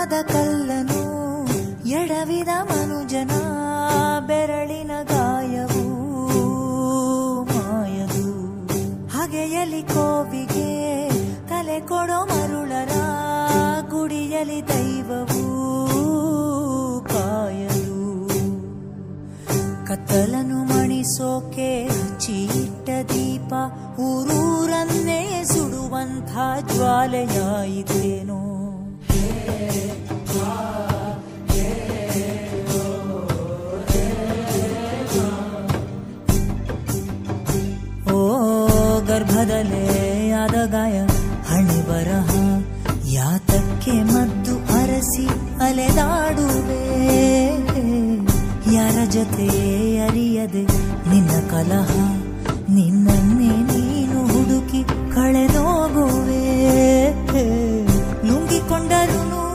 ಮನದ ಕಲ್ಲನು ಎಡವಿದ ಮನುಜನ ಬೆರಳಿನ ಗಾಯವು ಮಾಯದು ಹಗೆಯಲಿ ಕೋವಿಗೆ ತಲೆ ಕೊಡೋ ಮರುಳರ ಗುಡಿಯಲಿ ದೈವವು ಕಾಯದು ಕತ್ತಲನು ಮಣಿಸೋಕೆ ಹಚ್ಚಿಟ್ಟ ದೀಪ ಊರೂರನ್ನೇ ಸುಡುವಂಥ ಜ್ವಾಲೆಯಾಯಿತೇನೋ ಓ ಗರ್ಭದಲ್ಲೇ ಆದ ಗಾಯ ಹಣೆ ಬರಹ ಯಾತಕ್ಕೆ ಮದ್ದು ಅರಸಿ ಅಲೆದಾಡುವೆ ಯಾರ ಜೊತೆ ಅರಿಯದೆ ನಿನ್ನ ಕಲಹ ನಿನ್ನನ್ನೇ ನೀನು ಹುಡುಕಿ ಕಳೆದೋಗುವೆ ನುಂಗಿಕೊಂಡರೂ